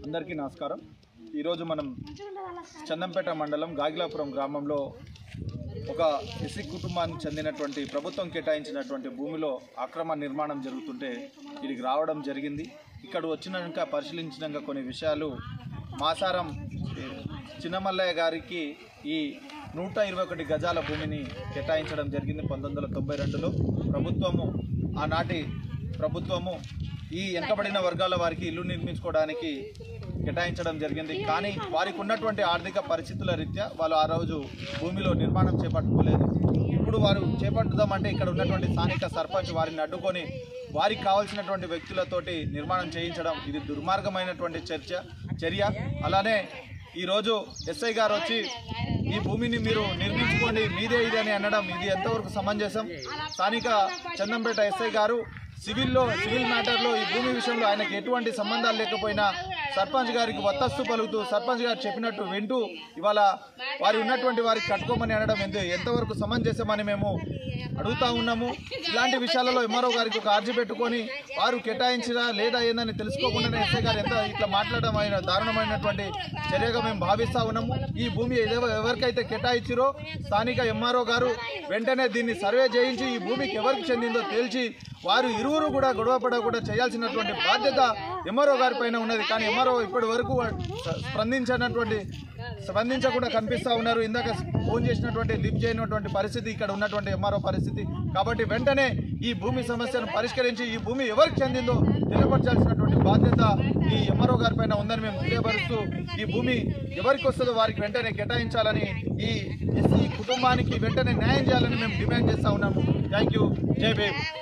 అందరికీ నమస్కారం ఈరోజు మనం చందంపేట మండలం గాగిలాపురం గ్రామంలో ఒక ఎస్సీ కుటుంబానికి చెందినటువంటి ప్రభుత్వం కేటాయించినటువంటి భూమిలో అక్రమ నిర్మాణం జరుగుతుంటే ఇక్కడికి రావడం జరిగింది ఇక్కడ వచ్చినాక పరిశీలించినాక కొన్ని విషయాలు మాసారం ఏ, చిన్నమల్లయ్య గారికి ఈ నూట ఇరవై ఒకటి గజాల భూమిని కేటాయించడం జరిగింది పంతొమ్మిది వందల తొంభై రెండులో ప్రభుత్వము ఆనాటి ప్రభుత్వము ఈ వెనుకబడిన వర్గాల వారికి ఇల్లు నిర్మించుకోవడానికి కేటాయించడం జరిగింది కానీ వారికి ఉన్నటువంటి ఆర్థిక పరిస్థితుల రీత్యా వాళ్ళు ఆ రోజు భూమిలో నిర్మాణం చేపట్టుకోలేదు ఇప్పుడు వారు చేపట్టుదామంటే ఇక్కడ ఉన్నటువంటి స్థానిక సర్పంచ్ వారిని అడ్డుకొని వారికి కావాల్సినటువంటి వ్యక్తులతోటి నిర్మాణం చేయించడం ఇది దుర్మార్గమైనటువంటి చర్చ చర్య అలానే ఈరోజు ఎస్ఐ గారు వచ్చి ఈ భూమిని మీరు నిర్మించుకోండి మీదే ఇది అని అనడం ఇది ఎంతవరకు సమంజసం స్థానిక చందంపేట ఎస్ఐ గారు సివిల్లో సివిల్ మ్యాటర్లో ఈ భూమి విషయంలో ఆయనకి ఎటువంటి సంబంధాలు లేకపోయినా సర్పంచ్ గారికి వత్తస్తు పలుకుతూ సర్పంచ్ గారు చెప్పినట్టు వింటూ ఇవాళ వారి ఉన్నటువంటి వారికి కట్టుకోమని అనడం ఎంత ఎంతవరకు సమంజసమని మేము అడుగుతా ఉన్నాము ఇలాంటి విషయాలలో ఎంఆర్ఓ గారికి ఒక అర్జీ పెట్టుకొని వారు కేటాయించినా లేదా ఏందని తెలుసుకోకుండానే ఎస్ఐ గారు ఎంత ఇట్లా మాట్లాడడం ఆయన దారుణమైనటువంటి చర్యగా మేము భావిస్తా ఉన్నాము ఈ భూమి ఏదో- ఎవరికైతే కేటాయించిరో స్థానిక ఎంఆర్ఓ గారు వెంటనే దీన్ని సర్వే చేయించి ఈ భూమికి ఎవరికి చెందిందో తేల్చి వారు ఇరువురు కూడా గొడవ పడకుండా చేయాల్సినటువంటి బాధ్యత ఎంఆర్ఓ గారి పైన ఉన్నది కానీ ఎంఆర్ఓ ఇప్పటి వరకు స- స్పందించినటువంటి స్పందించకుండా కనిపిస్తా ఉన్నారు ఇందాక ఫోన్ చేసినటువంటి లిఫ్ట్ చేయనటువంటి పరిస్థితి ఇక్కడ ఉన్నటువంటి ఎంఆర్ఓ పరిస్థితి కాబట్టి వెంటనే ఈ భూమి సమస్యను పరిష్కరించి ఈ భూమి ఎవరికి చెందిందో తెలియపరచాల్సినటువంటి బాధ్యత ఈ ఎంఆర్ఓ గారి పైన ఉందని మేము తెలియపరుస్తూ ఈ భూమి ఎవరికి వస్తుందో వారికి వెంటనే కేటాయించాలని ఈ ఎస్సీ కుటుంబానికి వెంటనే న్యాయం చేయాలని మేము డిమాండ్ చేస్తా ఉన్నాము థ్యాంక్ యూ జై భీమ్